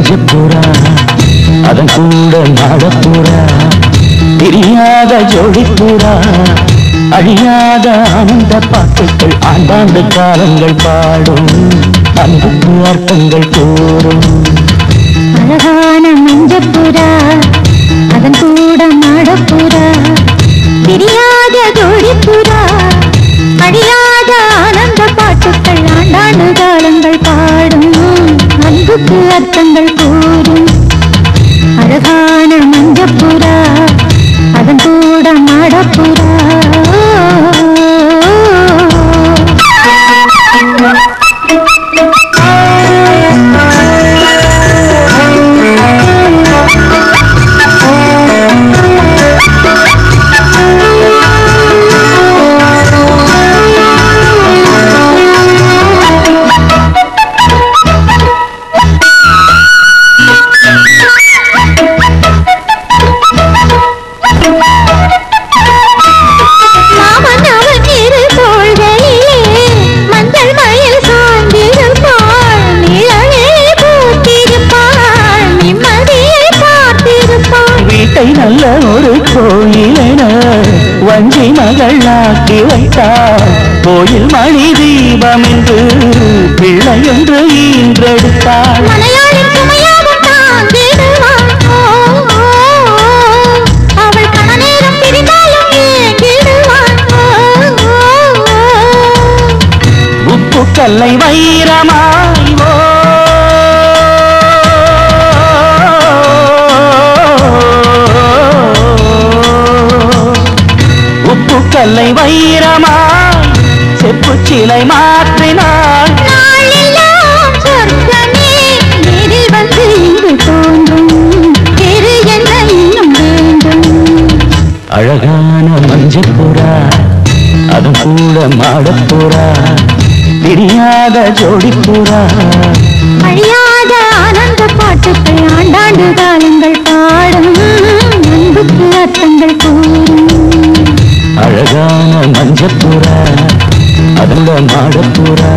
மஞ்சப்புறா அதன் கூட நாடப்புறா பிரியாத ஜோடிப்புறா அழியாத ஆனந்த பாட்டுக்கள் ஆண்டாண்டு காலங்கள் பாடும் அன்புக்கு அர்த்தங்கள் கூறும் அழகான மஞ்சப்புறா அதன் கூட மாடப்புறா பிரியாத ஜோடிப்புறா அழியாத ஆனந்த பாட்டுக்கள் ஆண்டாண்டு காலங்கள் பாடும் அன்புக்கு அர்த்தங்கள் கூறும் அழகான மஞ்சப்புறா அதன் கூட மாடப்புறா மாமன் அவன் இரு தோள்களிலே மஞ்சள் மயில் சாய்ந்திருப்பாள் நிழலே பூத்திருப்பாள் நிம்மதியை பார்த்திருப்பாள் வீட்டை நல்ல ஒரு கோயிலென வஞ்சி மகள் ஆக்கி வைத்தார் கோயில் மணி தீபம் என்று பிள்ளை என்று ஈன்றெடுத்தாள் மலையாளி சுமையாக தாங்கிடுவாள் ஓ, ஓ, ஓ. அவள் கணநேரம் பிரிந்தாலும் ஏங்கிடுவாள் ஓ, ஓ, ஓ. உப்பு கல்லை வைரமாய் ஓ உப்பு கல்லை வைரமாய் செப்பு சிலை மாற்றினாள் நாளெல்லாம் சொர்க்கமே நேரில் வந்து இங்கு தோன்றும் வேறு என்ன இன்னும் வேண்டும் அழகான மஞ்சப்புறா அதுவும் கூட மாடப்புறா பிரியாத ஜோடிப்புறா அழியாத ஆனந்த பாட்டுக்கள் ஆண்டாண்டு காலங்கள் பாடும் அன்புக்கு அர்த்தங்கள் கூறும் அழகான மஞ்சப்புறா அதோட மாடப்புறா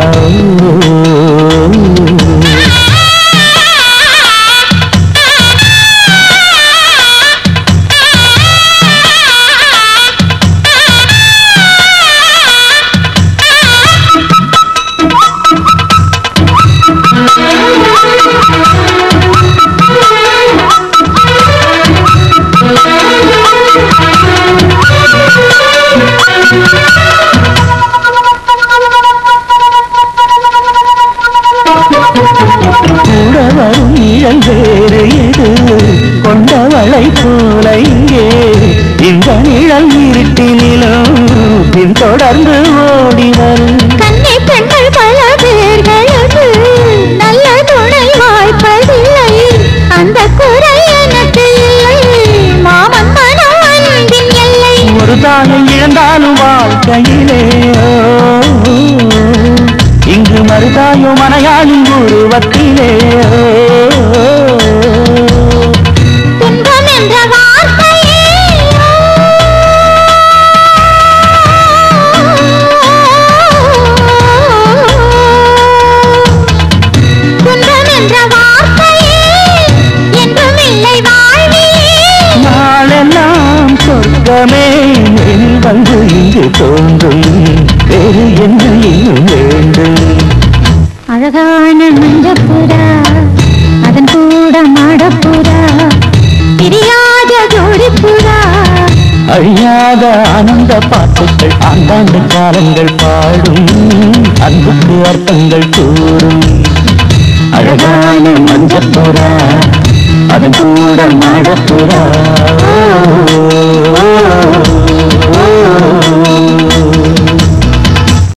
கூட வரும் நிழல் வேறு எது கொண்டவளை போல இங்கே இந்த நிழல் இருட்டினிலும் பின்தொடர்ந்து ஓடி வரும் கன்னி பெண்கள் பல பேர்களுக்கு நல்ல துணை வாய்ப்பதில்லை அந்த குறை எனக்கு இல்லை மாமன் மனம் அன்பின் எல்லை ஒரு தாயை இழந்தாலும் வாழ்க்கையிலே ஓ, இங்கு மறுதாயோ மனையாளின் உருவத்திலே ஓ, துன்பம் என்ற வார்த்தையே துன்பம் என்ற வார்த்தையே என்றும் இல்லை வாழ்வியே நாளெல்லாம் சொர்க்கமே எனில் வந்து இங்கு தோன்றும் வேறு என்ன இன்னும் வேண்டும் அழகான மஞ்சப்புறா அதன் கூட மாடப்புறா பிரியாத ஜோடிப்புறா அழியாத ஆனந்த பாட்டுக்கள் ஆண்டாண்டு காலங்கள் பாடும் அன்புக்கு அர்த்தங்கள் கூறும்